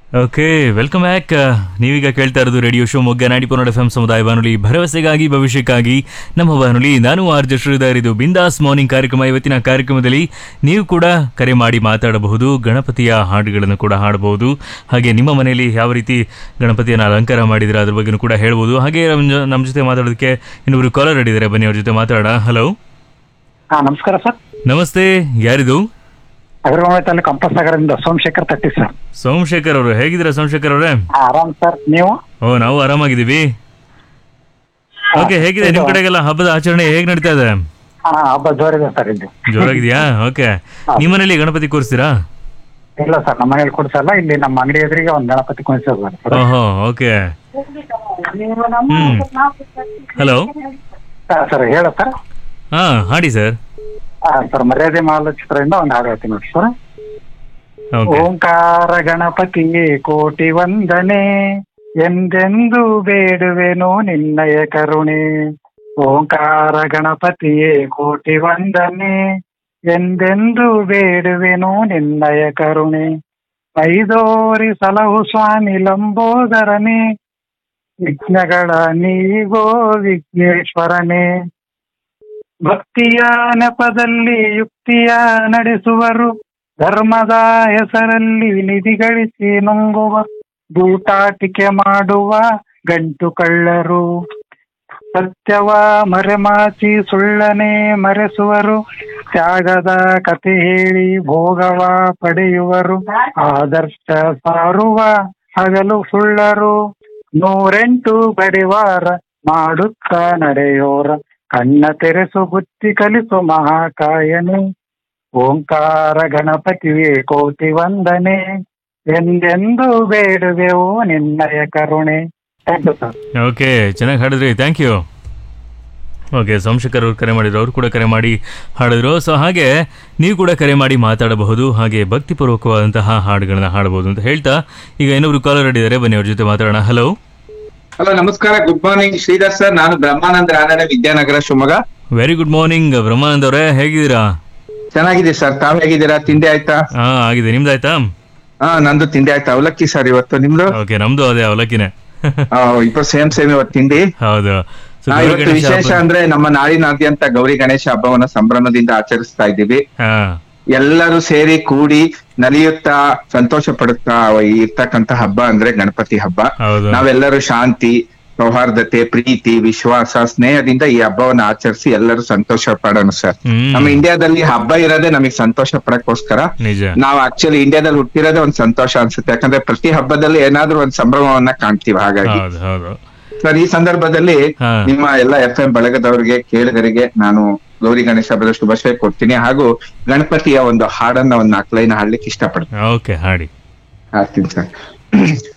Okay welcome back ನೀವೀಗ ಕೇಳ್ತಾ ಇರೋದು ರೇಡಿಯೋ ಶಿವಮೊಗ್ಗ ನಾಡಿ ಪುನಡ ಎಫ್ ಎಂ ಸಮುದಾಯ ಬಾನುಲಿ ಭರವಸೆಗಾಗಿ ಭವಿಷ್ಯಕ್ಕಾಗಿ ನಮ್ಮ ಬಾನುಲಿ ನಾನು ಆರ್ ಜೆ ಶ್ರೀಧರ್ ಇದು ಬಿಂದಾಸ್ ಮಾರ್ನಿಂಗ್ ಕಾರ್ಯಕ್ರಮ ಇವತ್ತಿನ ಕಾರ್ಯಕ್ರಮದಲ್ಲಿ ನೀವು ಕೂಡ ಕರೆ ಮಾಡಿ ಮಾತಾಡಬಹುದು ಗಣಪತಿಯ ಹಾಡುಗಳನ್ನು ಕೂಡ ಹಾಡಬಹುದು ಹಾಗೆ ನಿಮ್ಮ ಮನೆಯಲ್ಲಿ ಯಾವ ರೀತಿ ಗಣಪತಿಯನ್ನು ಅಲಂಕಾರ ಮಾಡಿದ್ರೆ ಅದ್ರ ಬಗ್ಗೆನೂ ಕೂಡ ಹೇಳ್ಬೋದು ಹಾಗೆ ನಮ್ಮ ಜೊ- ನಮ್ಮ ಜೊತೆ ಮಾತಾಡೋದಕ್ಕೆ ಇನ್ನೊಬ್ರು ಕಾಲರ್ ಹಿಡಿದ್ದಾರೆ ಬನ್ನಿ ಅವ್ರ ಜೊತೆ ಮಾತಾಡೋಣ ಹಲೋ ಹಾ ನಮಸ್ಕಾರ ಸರ್ ನಮಸ್ತೆ ಯಾರಿದು ಅಗ್ರವಾಣಿ ತಾಲೂಕು ಕಂಪಸ್ ನಗರದಿಂದ ಸೋಮಶೇಖರ್ ತಟ್ಟಿ ಸರ್ ಸೋಮಶೇಖರ್ ಅವರು ಹೇಗಿದ್ದೀರಾ ಸೋಮಶೇಖರ್ ಅವರೇ ಹಾ, ಆರಾಮ್ ಸರ್ ನೀವು ಓ ನಾವು ಆರಾಮಾಗಿದ್ದೀವಿ ಓಕೆ ಹೇಗಿದೆ ನಿಮ್ ಕಡೆಗೆಲ್ಲ ಹಬ್ಬದ ಆಚರಣೆ ಹೇಗ್ ನಡೀತಾ ಇದೆ ಹಾ ಹಬ್ಬ ಜೋರಿದೆ ಸರ್ ಇಲ್ಲಿ ಜೋರಾಗಿದ್ಯಾ ಓಕೆ ನಿಮ್ಮ ಮನೇಲಿ ಗಣಪತಿ ಕೂರಿಸ್ತೀರಾ ಇಲ್ಲ ಸರ್ ನಮ್ಮ ಮನೇಲಿ ಕೊಡ್ಸಲ್ಲ ಇಲ್ಲಿ ನಮ್ಮ ಅಂಗಡಿ ಎದುರಿಗೆ ಒಂದು ಗಣಪತಿ ಕುಣಿಸೋದು ಸರ್ ಓಹೋ ಓಕೆ ಹ್ಮ್ ಹಲೋ ಹಾ, ಸರ್ ಹೇಳ ಸರ್ ಹಾ ಹಾಡಿ ಸರ್ ಹಾ, ಸರ್ ಮರ್ಯಾದೆ ಮಾಲಚಿತ್ರದಿಂದ ಒಂದು ಹಾಡು ಹೇಳ್ತೀನಿ ನೋಡಿ ಸರ್ ಓಕೆ ಓಂಕಾರ ಗಣಪತಿಯೇ ಕೋಟಿ ವಂದನೆ ಎಂದೆಂದು ಬೇಡುವೆನು ನಿನ್ನಯ ಕರುಣೆ ಓಂಕಾರ ಗಣಪತಿಯೇ ಕೋಟಿ ವಂದನೆ ಎಂದೆಂದು ಬೇಡುವೆನು ನಿನ್ನಯ ಕರುಣೆ ಐದೋರಿ ಸಲಹು ಸ್ವಾಮಿ ಲಂಬೋದರನೇ ವಿಘ್ನಗಳ ನೀಗೋ ವಿಘ್ನೇಶ್ವರನೇ ಭಕ್ತಿಯ ನೆಪದಲ್ಲಿ ಯುಕ್ತಿಯ ನಡೆಸುವರು ಧರ್ಮದ ಹೆಸರಲ್ಲಿ ನಿಧಿ ಗಳಿಸಿ ನುಂಗುವ ಬೂಟಾಟಿಕೆ ಮಾಡುವ ಗಂಟು ಕಳ್ಳರು ಸತ್ಯವ ಮರೆಮಾಚಿ ಸುಳ್ಳನೆ ಮರೆಸುವರು ತ್ಯಾಗದ ಕತೆ ಹೇಳಿ ಭೋಗವ ಪಡೆಯುವರು ಆದರ್ಶ ಸಾರುವ ಹಗಲು ಸುಳ್ಳರು ನೂರೆಂಟು ಬಡಿವಾರ ಮಾಡುತ್ತಾ ನಡೆಯೋರ ಕಣ್ಣ ತೆರೆಸು ಬುತ್ತಿ ಕಲಿಸು ಮಹಾಕಾಯನೆ ಓಂಕಾರ ಗಣಪತಿಯೇ ಕೋಟಿ ವಂದನೆ ಎಂದೆಂದು ಬೇಡುವೆವು ನಿನ್ನಯ ಕರುಣೆ ಥ್ಯಾಂಕ್ ಯು ಸರ್ ಓಕೆ ಚೆನ್ನಾಗಿ ಹಾಡಿದ್ರಿ ಥ್ಯಾಂಕ್ ಯು ಓಕೆ ಸೋಮಶೇಖರ್ ಅವರು ಕರೆ ಮಾಡಿದ್ರು ಅವರು ಕೂಡ ಕರೆ ಮಾಡಿ ಹಾಡಿದ್ರು ಸೊ ಹಾಗೆ ನೀವು ಕೂಡ ಕರೆ ಮಾಡಿ ಮಾತಾಡಬಹುದು ಹಾಗೆ ಭಕ್ತಿಪೂರ್ವಕವಾದಂತಹ ಹಾಡುಗಳನ್ನ ಹಾಡಬಹುದು ಅಂತ ಹೇಳ್ತಾ ಈಗ ಇನ್ನೊಬ್ರು ಕಾಲರ್ ಹಿಡಿದ್ದಾರೆ ಬನ್ನಿ ಅವ್ರ ಜೊತೆ ಮಾತಾಡೋಣ ಹಲೋ ಹಲೋ ನಮಸ್ಕಾರ ಗುಡ್ ಮಾರ್ನಿಂಗ್ ಶ್ರೀಧರ್ ಸರ್ ನಾನು Brahmananda Ranade Vidyanagara Shivamogga very good morning Brahmanand ಅವರೇ ಹೇಗಿದ್ದೀರಾ ಚೆನ್ನಾಗಿದೆ ಸರ್ ತಾವ್ ಹೇಗಿದ್ದೀರಾ ತಿಂಡಿ ಆಯ್ತಾ ಹಾ ಆಗಿದೆ ನಿಮ್ದಾಯ್ತಾ ಹಾ ನಂದು ತಿಂಡಿ ಆಯ್ತಾ ಅವಲಕ್ಕಿ ಸರ್ ಇವತ್ತು ನಿಮ್ದು ಓಕೆ ನಮ್ದು ಅದೇ ಅವಲಕ್ಕಿನೇ ಆ, ಇಬ್ರು ಸೇಮ್ ಸೇಮ್ ಇವತ್ತು ತಿಂಡಿ ಹೌದು So, ನಾ ಗೌರಿ ಇವತ್ತು ಗಣೇಶ ವಿಶೇಷ ಹಬ್ಬ- ಅಂದ್ರೆ ನಮ್ಮ ನಾಡಿನಾದ್ಯಂತ ಗೌರಿ ಗಣೇಶ ಹಬ್ಬವನ್ನ ಸಂಭ್ರಮದಿಂದ ಆಚರಿಸ್ತಾ ಇದ್ದೀವಿ ಹಾ ಎಲ್ಲರೂ ಸೇರಿ ಕೂಡಿ ನಲಿಯುತ್ತಾ ಸಂತೋಷ ಪಡುತ್ತಾ ಇರ್ತಕ್ಕಂತ ಹಬ್ಬ ಅಂದ್ರೆ ಗಣಪತಿ ಹಬ್ಬ ಹೌದು ನಾವೆಲ್ಲರೂ ಶಾಂತಿ ಸೌಹಾರ್ದತೆ ಪ್ರೀತಿ ವಿಶ್ವಾಸ ಸ್ನೇಹದಿಂದ ಈ ಹಬ್ಬವನ್ನ ಆಚರಿಸಿ ಎಲ್ಲರೂ ಸಂತೋಷ ಪಡೋಣ ಸರ್ ಹ್ಮ್ ನಮ್ಮ ಇಂಡಿಯಾದಲ್ಲಿ ಹಬ್ಬ ಇರೋದೇ ನಮಗೆ ಸಂತೋಷ ಪಡಕ್ಕೋಸ್ಕರ ನಿಜ ನಾವು ಆಕ್ಚುಲಿ ಇಂಡಿಯಾದಲ್ಲಿ ಹುಟ್ಟಿರೋದೇ ಒಂದ್ ಸಂತೋಷ ಅನ್ಸುತ್ತೆ ಯಾಕಂದ್ರೆ ಪ್ರತಿ ಹಬ್ಬದಲ್ಲಿ ಏನಾದ್ರೂ ಒಂದ್ ಸಂಭ್ರಮವನ್ನ ಕಾಣ್ತೀವಿ ಹಾಗಾಗಿ ಹೌದು ಹೌದು ಸರ್ ಈ ಸಂದರ್ಭದಲ್ಲಿ ಹಾ. ನಿಮ್ಮ ಎಲ್ಲ ಎಫ್ ಎಂ ಬಳಗದವರಿಗೆ ಕೇಳಿದರಿಗೆ ನಾನು ಗೌರಿ ಗಣೇಶ ಹಬ್ಬದ ಶುಭಾಶಯ ಕೊಡ್ತೀನಿ ಹಾಗೂ ಗಣಪತಿಯ ಒಂದು ಹಾಡನ್ನ ಒಂದ್ ನಾಲ್ಕು ಲೈನ್ ಹಾಡ್ಲಿಕ್ಕೆ ಇಷ್ಟಪಡ್ತೀನಿ ಓಕೆ ಹಾಡಿ ಹಾಡ್ತೀನಿ ಸರ್